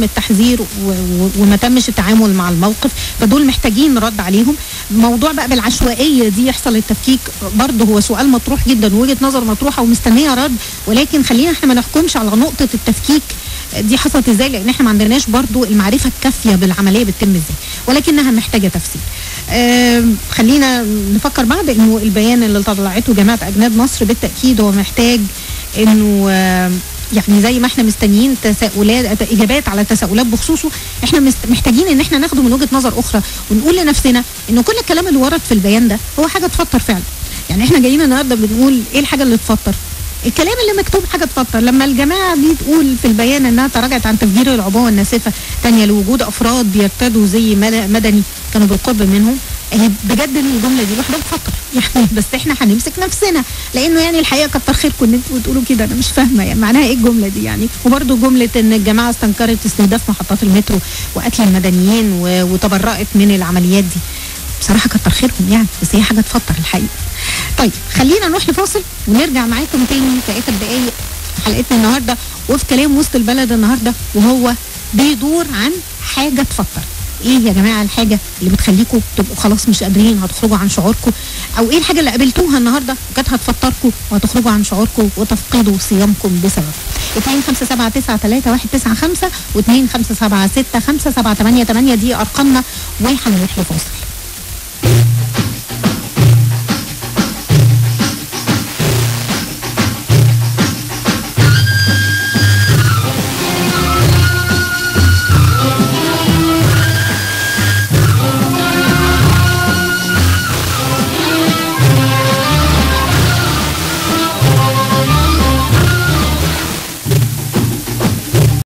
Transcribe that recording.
تم التحذير و- و- وما تمش التعامل مع الموقف فدول محتاجين رد عليهم موضوع بقى بالعشوائيه دي يحصل التفكيك برضه هو سؤال مطروح جدا ووجهه نظر مطروحه ومستنيه رد ولكن خلينا احنا ما نحكمش على نقطه التفكيك دي حصلت ازاي لان احنا ما عندناش برضو المعرفه الكافيه بالعمليه بتتم ازاي ولكنها محتاجه تفسير آم، خلينا نفكر بعض انه البيان اللي طلعته جماعه اجناد مصر بالتاكيد هو محتاج انه آم، يعني زي ما احنا مستنيين تساؤلات اجابات على تساؤلات بخصوصه احنا مست- محتاجين ان احنا ناخده من وجهه نظر اخرى ونقول لنفسنا انه كل الكلام اللي ورد في البيان ده هو حاجه تفطر فعلا يعني احنا جايين النهارده بنقول ايه الحاجه اللي تفطر الكلام اللي مكتوب حاجه تفطر لما الجماعه دي تقول في البيان انها تراجعت عن تفجير العبوه الناسفه تانية لوجود افراد بيرتدوا زي مد- مدني كانوا بالقرب منهم هي بجد الجمله دي لوحدها بتفطر يعني بس احنا هنمسك نفسنا لانه يعني الحقيقه كتر خيركم ان انتوا بتقولوا كده انا مش فاهمه يعني معناها ايه الجمله دي يعني وبرده جمله ان الجماعه استنكرت استهداف محطات المترو وقتل المدنيين و- وتبرأت من العمليات دي بصراحه كتر خيركم يعني بس هي حاجه تفطر الحقيقه طيب خلينا نروح لفاصل ونرجع معاكم تاني في اخر دقايق في حلقتنا النهارده وفي كلام وسط البلد النهارده وهو بيدور عن حاجه تفطر ايه يا جماعه الحاجه اللي بتخليكم تبقوا خلاص مش قادرين هتخرجوا عن شعوركم او ايه الحاجه اللي قابلتوها النهارده وكانت هتفطركم وهتخرجوا عن شعوركم وتفقدوا صيامكم بسبب 2 5 7 9 3 1 9 5 و2 5 7 6 5 7 8 8 دي ارقامنا وهنروح لفاصل